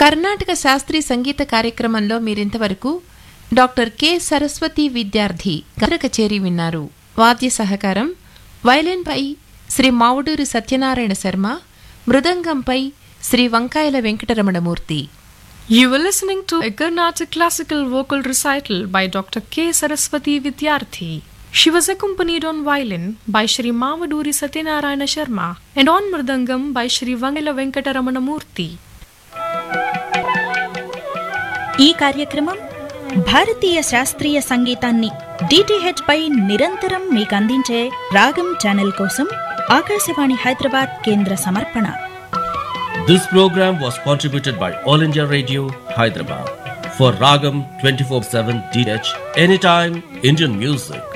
కర్ణాటక శాస్త్రీయ సంగీత కార్యక్రమంలో మీరింతవరకు డాక్టర్ కె సరస్వతి విద్యార్థి గర కచేరీ విన్నారు వాద్య సహకారం వైలిన్పై శ్రీ మావుడూరి సత్యనారాయణ శర్మ మృదంగంపై శ్రీ వంకాయల Venkataramanamurthy You were listening to a Carnatic classical vocal recital by Dr. K. Saraswati Vidyarthi. She was accompanied on violin by Shri Mavaduri Satyanarayana Sharma and on mridangam by Shri Vangala Venkataramana Murthy. ఈ కార్యక్రమం భారతీయ శాస్త్రీయ సంగీతాన్ని DTH పై నిరంతరం మీకు అందించే రాగం channel కోసం ఆకాశవాణి హైదరాబాద్ కేంద్ర సమర్పణ This program was contributed by All India Radio, Hyderabad. For Ragam 24 7 DH, anytime Indian music.